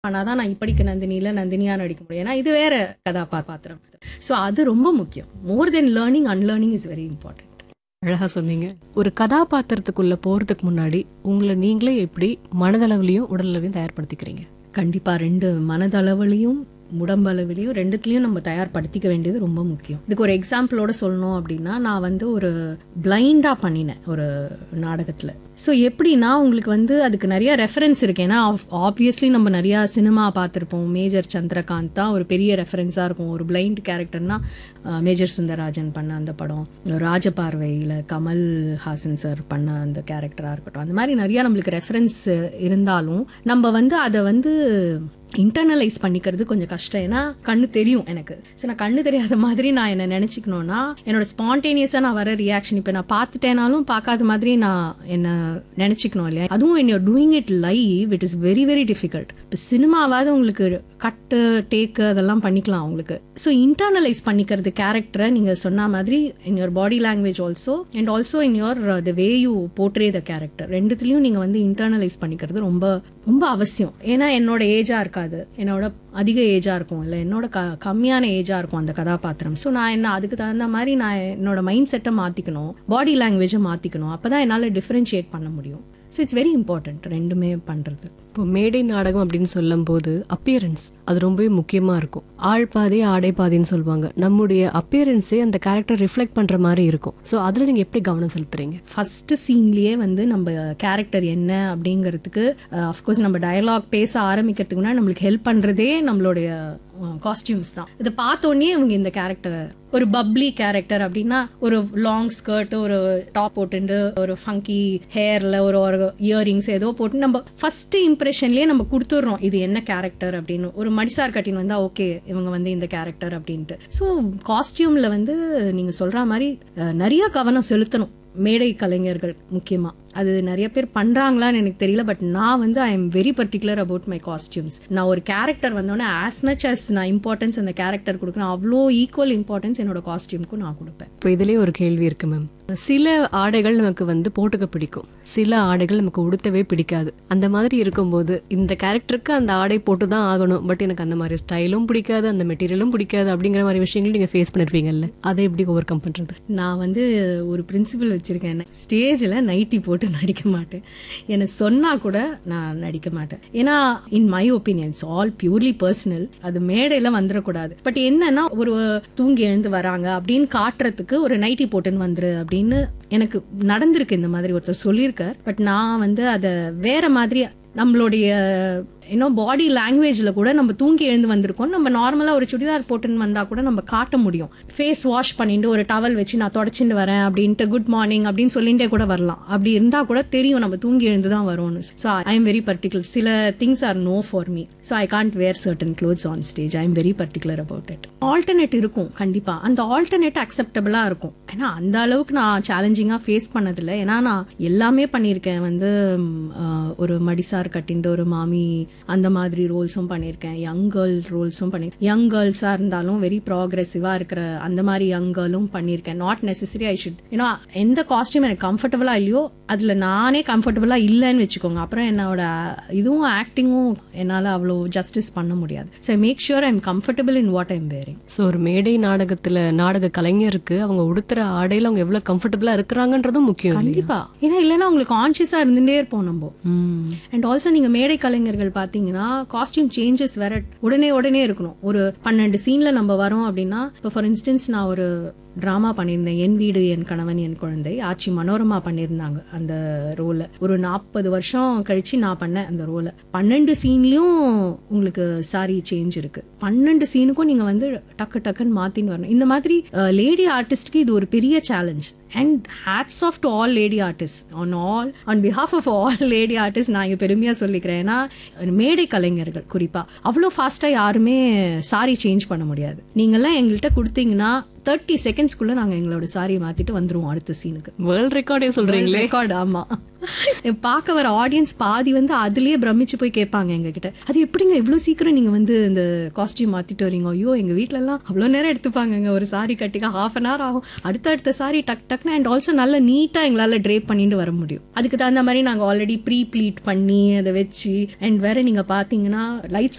ஆனாதான் நான் இப்படிக்கு நந்தினியில நந்தினியா நடிக்க முடியும் ஏன்னா இது வேற கதாபாத்திரம் ஸோ அது ரொம்ப முக்கியம் more then learning unlearning is very important அழகா சொன்னீங்க ஒரு கதாபாத்திரத்துக்குள்ள போறதுக்கு முன்னாடி உங்களை நீங்களே எப்படி மனதளவுலயும் உடலளவையும் தயார்படுத்திக்கிறீங்க கண்டிப்பா ரெண்டு மனதளவுலையும் உடம்பளவிலையும் ரெண்டுத்துலயும் நம்ம தயார்படுத்திக்க வேண்டியது ரொம்ப முக்கியம் இதுக்கு ஒரு எக்ஸாம்பிளோட சொல்லணும் அப்படின்னா நான் வந்து ஒரு பிளைண்டா பண்ணினேன் ஒரு நாடகத்துல ஸோ எப்படின்னா உங்களுக்கு வந்து அதுக்கு நிறைய ரெஃபரன்ஸ் இருக்கு ஏன்னா ஆப்வியஸ்லி நம்ம நிறைய சினிமா பார்த்துருப்போம் மேஜர் சந்திரகாந்த் தான் ஒரு பெரிய ரெஃபரன்ஸாக இருக்கும் ஒரு பிளைண்ட் கேரக்டர்னா மேஜர் சுந்தரராஜன் பண்ண அந்த படம் ராஜபார்வையில் கமல் ஹாசன் சார் பண்ண அந்த கேரக்டராக இருக்கட்டும் அந்த மாதிரி நிறைய நம்மளுக்கு ரெஃபரன்ஸ் இருந்தாலும் நம்ம வந்து அதை வந்து இன்டர்னலைஸ் பண்ணிக்கிறது கொஞ்சம் கஷ்டம் ஏன்னா கண்ணு தெரியும் எனக்கு ஸோ நான் கண்ணு தெரியாத மாதிரி நான் என்ன நினச்சிக்கணும்னா என்னோட ஸ்பான்டேனியஸாக நான் வர ரியாக்ஷன் இப்போ நான் பார்த்துட்டேனாலும் பார்க்காத மாதிரி நான் என்ன நினச்சிக்கணும் இல்லையா அதுவும் when you're doing it live it is very very difficult இப்போ சினிமாவாவது உங்களுக்கு கட்டு டேக்கு அதெல்லாம் பண்ணிக்கலாம் உங்களுக்கு ஸோ இன்டர்னலைஸ் பண்ணிக்கிறது கேரக்டரை நீங்கள் சொன்ன மாதிரி in your body language also and also in your the way you portray the character ரெண்டுத்துலையும் நீங்கள் வந்து இன்டர்னலைஸ் பண்ணிக்கிறது ரொம்ப ரொம்ப அவசியம் ஏன்னா என்னோட ஏஜாக இருக்காது என்னோட அதிக ஏஜாக இருக்கும் இல்லை என்னோட க கம்மியான ஏஜாக இருக்கும் அந்த கதாபாத்திரம் ஸோ நான் என்ன அதுக்கு தகுந்த மாதிரி நான் என்னோட மைண்ட் செட்டை மாற்றிக்கணும் பாடி லாங்குவேஜை மாற்றிக்கணும் அப்போ தான் என்னால் டிஃப்ரென்ஷியேட் பண்ண முடியும் ஸோ இட்ஸ் வெரி இம்பார்ட்டன்ட் ரெண்டுமே பண்ணுறது இப்போ மேடை நாடகம் அப்படின்னு சொல்லும்போது அப்பியரன்ஸ் அது ரொம்பவே முக்கியமா இருக்கும் ஆள் பாதி ஆடை பாதின்னு சொல்லுவாங்க நம்முடைய அப்பியரன்ஸே அந்த கேரக்டர் ரிஃப்ளெக்ட் பண்ற மாதிரி இருக்கும் ஸோ அதுல நீங்க எப்படி கவனம் செலுத்துறீங்க ஃபர்ஸ்ட் சீன்லயே வந்து நம்ம கேரக்டர் என்ன அப்படிங்கிறதுக்கு அஃப்கோர்ஸ் நம்ம டயலாக் பேச ஆரம்பிக்கிறதுக்கு முன்னாடி நம்மளுக்கு ஹெல்ப் பண்றதே நம்மளுடைய காஸ்டியூம்ஸ் தான் இதை பார்த்தோன்னே இவங்க இந்த கேரக்டரை ஒரு பப்ளி கேரக்டர் அப்படின்னா ஒரு லாங் ஸ்கர்ட் ஒரு டாப் போட்டுண்டு ஒரு ஃபங்கி ஹேர்ல ஒரு ஒரு இயரிங்ஸ் ஏதோ போட்டு நம்ம ஃபர்ஸ்ட் இம்ப்ரெஷன்லயே நம்ம கொடுத்துட்றோம் இது என்ன கேரக்டர் அப்படின்னு ஒரு மடிசார் கட்டின் வந்தா ஓகே இவங்க வந்து இந்த கேரக்டர் அப்படின்ட்டு ஸோ காஸ்டியூம்ல வந்து நீங்க சொல்ற மாதிரி அஹ், நிறைய கவனம் செலுத்தணும் மேடை கலைஞர்கள் முக்கியமா அது நிறைய பேர் பண்றாங்களான்னு எனக்கு தெரியல பட் நான் வந்து I am very particular about my costumes நான் ஒரு கேரக்டர் வந்தோடனே ஆஸ் மச் as நான் இம்பார்ட்டன்ஸ் அந்த கேரக்டர் கொடுக்குறேன் அவ்வளோ ஈக்குவல் இம்பார்ட்டன்ஸ் என்னோட காஸ்டியூம்க்கும் நான் கொடுப்பேன் இப்போ இதுலயே ஒரு கேள்வி இருக்கு மேம் சில ஆடைகள் நமக்கு வந்து போட்டுக்க பிடிக்கும் சில ஆடைகள் நமக்கு உடுத்தவே பிடிக்காது அந்த மாதிரி இருக்கும்போது இந்த கேரக்டருக்கு அந்த ஆடை போட்டு தான் ஆகணும் பட் எனக்கு அந்த மாதிரி ஸ்டைலும் பிடிக்காது அந்த மெட்டீரியலும் பிடிக்காது அப்படிங்கிற மாதிரி விஷயங்கள் நீங்க ஃபேஸ் பண்ணிருப்பீங்கல்ல அதை எப்படி ஓவர் கம் பண்றது நான் வந்து ஒரு பிரின்சிபல் வச்சிருக்கேன் ஸ்டேஜில் நைட்டி போட்டு நடிக்க மாட்டேன் என்னை சொன்னா கூட நான் நடிக்க மாட்டேன் ஏன்னா in my opinions all purely personal அது மேடையில் வந்துடக்கூடாது பட் என்னன்னா ஒரு தூங்கி எழுந்து வராங்க அப்படின்னு காட்டுறதுக்கு ஒரு நைட்டி போட்டுன்னு வந்துரு அப்படின்னு எனக்கு நடந்திருக்கு இந்த மாதிரி ஒருத்தர் சொல்லியிருக்கார் பட் நான் வந்து அதை வேற மாதிரி நம்மளுடைய இன்னும் பாடி லாங்குவேஜில் கூட நம்ம தூங்கி எழுந்து வந்திருக்கோம் நம்ம நார்மலாக ஒரு சுடிதார் போட்டுன்னு வந்தால் கூட நம்ம காட்ட முடியும் ஃபேஸ் வாஷ் பண்ணிட்டு ஒரு டவல் வச்சு நான் தொடச்சிட்டு வரேன் அப்படின்ட்டு குட் மார்னிங் அப்படின்னு சொல்லிட்டே கூட வரலாம் அப்படி இருந்தால் கூட தெரியும் நம்ம தூங்கி எழுந்து தான் வரும்னு so I am very particular சில things are no for me so I can't wear certain clothes on stage I am very particular about it alternate இருக்கும் கண்டிப்பாக அந்த ஆல்டர்னேட் அக்செப்டபிளாக இருக்கும் ஏன்னா அந்த அளவுக்கு நான் சேலஞ்சிங்காக ஃபேஸ் பண்ணதில்லை ஏன்னா நான் எல்லாமே பண்ணியிருக்கேன் வந்து ம், ஆஹ், ஒரு மடிசார் கட்டின்ட்டு ஒரு மாமி அந்த மாதிரி ரோல்ஸும் பண்ணியிருக்கேன் யங் கேர்ள் ரோல்ஸும் பண்ணி யங் கேர்ள்ஸாக இருந்தாலும் வெரி ப்ராக்ரெசிவாக இருக்கிற அந்த மாதிரி யங் கேர்ளும் பண்ணியிருக்கேன் நாட் நெசசரி ஐ ஷுட் ஏன்னா எந்த காஸ்டியூம் எனக்கு கம்ஃபர்டபுளாக இல்லையோ அதில் நானே கம்ஃபர்டபுளாக இல்லைன்னு வச்சுக்கோங்க அப்புறம் என்னோட இதுவும் ஆக்டிங்கும் என்னால் அவ்வளோ ஜஸ்டிஸ் பண்ண முடியாது so make sure I am comfortable in what I'm wearing so ஒரு மேடை நாடகத்துல நாடக கலைஞருக்கு அவங்க உடுத்துற ஆடையில அவங்க எவ்வளவு கம்ஃபர்டபுளா இருக்கிறாங்கன்றதும் முக்கியம் இல்லையா கண்டிப்பா ஏன்னா இல்லைன்னா உங்களுக்கு கான்சியஸாக இருந்துட்டே இருப்போம் நம்ம ம். அண்ட் ஆல்சோ நீங்க மேடை கலைஞர்கள் பாத்தீங்கன்னா காஸ்டியூம் சேஞ்சஸ் வேற உடனே உடனே இருக்கணும் ஒரு பன்னெண்டு சீன்ல நம்ம வரோம் அப்படின்னா இப்போ ஃபார் இன்ஸ்டன்ஸ் நான் ஒரு ட்ராமா பண்ணியிருந்தேன் என் வீடு என் கணவன் என் குழந்தை ஆட்சி மனோரமா பண்ணியிருந்தாங்க அந்த ரோலை ஒரு நாற்பது வருஷம் கழிச்சு நான் பண்ணேன் அந்த ரோலை பன்னெண்டு சீன்லயும் உங்களுக்கு சாரி சேஞ்ச் இருக்கு பன்னெண்டு சீனுக்கும் நீங்க வந்து டக்கு டக்குன்னு மாத்தின்னு வரணும் இந்த மாதிரி லேடி ஆர்டிஸ்ட்க்கு இது ஒரு பெரிய challenge and hats off to all lady artist on all on behalf of all lady artist நான் இங்கே பெருமையாக சொல்லிக்கிறேன் ஏன்னா மேடை கலைஞர்கள் குறிப்பாக அவ்வளோ ஃபாஸ்ட்டாக யாருமே சாரி சேஞ்ச் பண்ண முடியாது நீங்கள்லாம் எங்கள்கிட்ட கொடுத்தீங்கன்னா தேர்ட்டி செகண்ட்ஸ்க்குள்ளே நாங்கள் எங்களோட சாரியை மாற்றிட்டு வந்துருவோம் அடுத்த சீனுக்கு வேர்ல்ட் ரெக்கார்டே சொல்றீங்களே ரெக்கார்ட் ஆமா பார்க்க வர ஆடியன்ஸ் பாதி வந்து அதுலயே பிரமிச்சு போய் கேட்பாங்க எங்ககிட்ட அது எப்படிங்க இவ்வளவு சீக்கிரம் நீங்க வந்து இந்த காஸ்டியூம் மாத்திட்டு வரீங்க ஐயோ எங்க வீட்ல எல்லாம் அவ்வளவு நேரம் எடுத்துப்பாங்கங்க ஒரு சாரி கட்டிக்க ஹாஃப் அன் ஹவர் ஆகும் அடுத்த அடுத்த சாரி டக் டக்னு அண்ட் ஆல்சோ நல்ல நீட்டா எங்களால ட்ரேப் பண்ணிட்டு வர முடியும் அதுக்கு தகுந்த மாதிரி நாங்க ஆல்ரெடி ப்ரீ ப்ளீட் பண்ணி அதை வச்சு அண்ட் வேற நீங்க பாத்தீங்கன்னா லைட்ஸ்